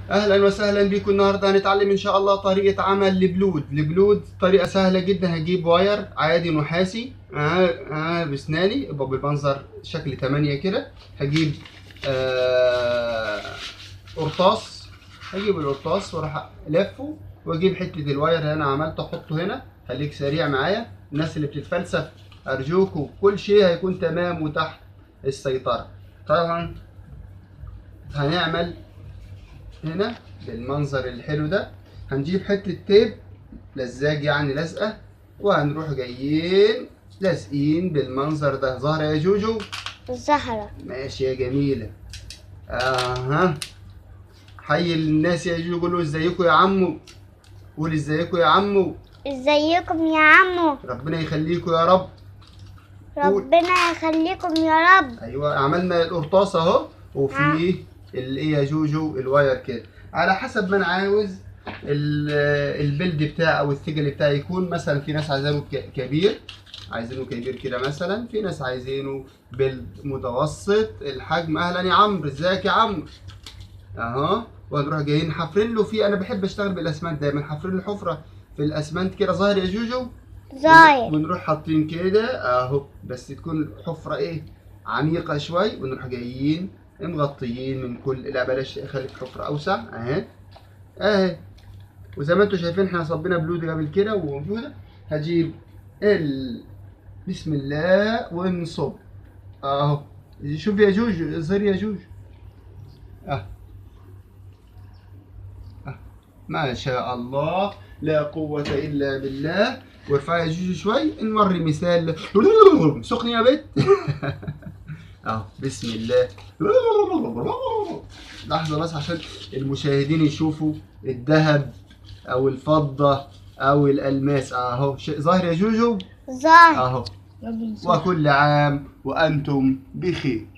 اهلا وسهلا بيكم النهارده هنتعلم ان شاء الله طريقه عمل البلود البلود طريقه سهله جدا هجيب واير عادي نحاسي آه آه بسناني يبقى بالمنظر شكل 8 كده هجيب آه قرطاس هجيب القرطاس واروح الفه واجيب حته الواير اللي انا عملته احطه هنا خليك سريع معايا الناس اللي بتتفلسف ارجوكم كل شيء هيكون تمام وتحت السيطره طبعا هنعمل هنا بالمنظر الحلو ده هنجيب حتة تيب لزاج يعني لزقة وهنروح جايين لازقين بالمنظر ده ظهر يا جوجو الزهرة ماشي يا جميلة اها حي الناس يا جوجو قولوا ازيكم يا عمو قول ازيكم يا عمو ازيكم يا عمو ربنا يخليكم يا رب قول. ربنا يخليكم يا رب ايوه عملنا القرطاس اهو وفيه الايه يا جوجو الواير كده على حسب ما انا عاوز ال- البلد بتاعي او الثقل بتاعي يكون مثلا في ناس عايزينه ك- كبير عايزينه كبير كده مثلا في ناس عايزينه بلد متوسط الحجم اهلا يا عمرو ازيك يا عمرو اهو ونروح جايين حافرين له فيه انا بحب اشتغل بالاسمنت دايما حافرين له حفره في الاسمنت كده ظاهر يا جوجو زاير ونروح حاطين كده اهو بس تكون حفرة ايه عميقة شوي ونروح جايين مغطيين من كل لا بلاش خليك حفرة اوسع اهي اهي وزي ما انتم شايفين احنا صبينا بلود قبل كده وموجودة هجيب ال بسم الله ونصب اهو شوف يا جوج اظهر يا جوج اه آه. ما شاء الله لا قوة إلا بالله وارفعي يا جوجو شوي نوري مثال سخني يا بت اهو بسم الله لحظة بس عشان المشاهدين يشوفوا الذهب أو الفضة أو الألماس أهو شيء ظاهر يا جوجو زاير أهو وكل عام وأنتم بخير